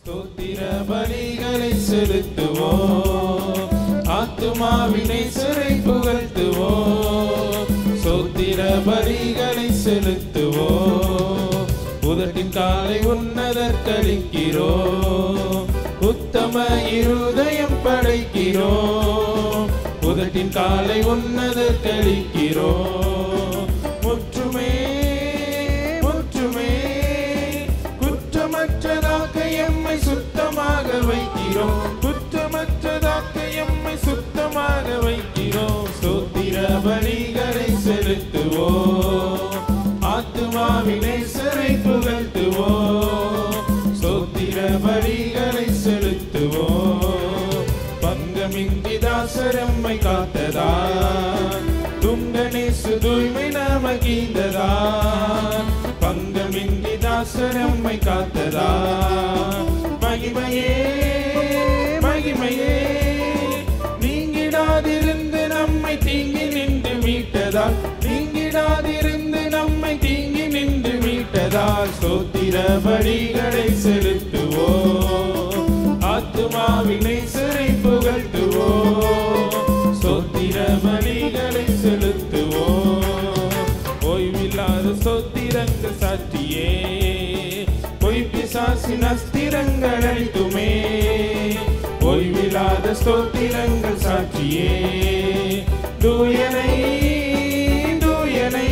ஸ்தோத்திர பலிகளை செலுத்துவோம் ஆத்துமாவினை சிறை புகழ்த்துவோம் ஸ்தோத்திர பலிகளை செலுத்துவோம் உதட்டின் காலை உன்னதர் கழிக்கிறோம் உத்தம இருதயம் படைக்கிறோம் உதட்டின் காலை உன்னதர் கழிக்கிறோம் முற்றுமே முற்றுமே குற்றமற்றதாக்க எம்மை சுத்தமாக வைக்கிறோம் குற்றமற்றதாக்க எம்மை சுத்தமாக வைக்கிறோம் ஸ்தோத்திர பலிகளை செலுத்துவோம் ஆத்துமாவினை சிறை புகழ்த்துவோம் ஸ்தோத்திர பலிகளை செலுத்துவோம் பங்கமின்றி தாசரம்மை காத்ததா துங்கனேசு தூய்மை நமகீந்ததா பங்கமின்றி தாசரம்மை காத்ததா மகிமையே மகிமையே நீங்கிடாதிருந்து நம்மை தீங்கி நின்று மீட்டதா நீங்கிடாதிருந்து நம்மை தீங்கி நின்று மீட்டதா சோத்திர பலிகளை செலுத்துவோம் ஆத்துமாவினை சிறை புகழ்த்துவோம் சோத்திர பலிகளை செலுத்துவோம் ஓய்வில்லாத சோத்திரங்கள் சாட்சியே பொய் பிசாசின் அஸ்திரங்கள் அழித்துமே ஓய்வில்லாத ஸ்தோத்திரங்கள் சாட்சியே தூயனை தூயனை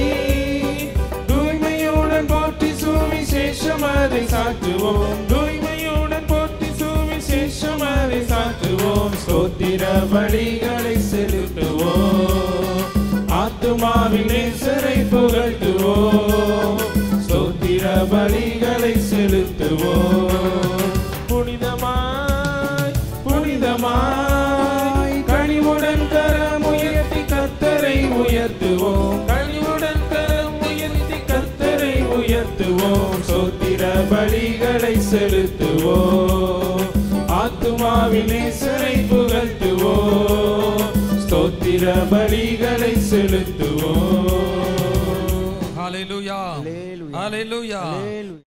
தூய்மையுடன் போற்றி சுவிசேஷம் அதை சாற்றுவோம் தூய்மையுடன் போற்றி சுவிசேஷம் அதை சாற்றுவோம் ஸ்தோத்திர பலிகளை செலுத்துவோம் ஆத்துமாவினை சிறை புகழ்த்துவோம் ஸ்தோத்திர பலிகளை செலுத்துவோம் புனிதமாய் புனிதமாய் கனிவுடன் கரம் உயர்த்தி கத்தரை உயர்த்துவோம் கனிவுடன் கரம் உயர்த்தி கத்தரை உயர்த்துவோம் சோத்திர பலிகளை செலுத்துவோம் ஆத்துமாவினை சிறை புகழ்த்துவோம் ஸ்தோத்திர பலிகளை செலுத்துவோம் Hallelujah. Hallelujah. Hallelujah. Hallelujah.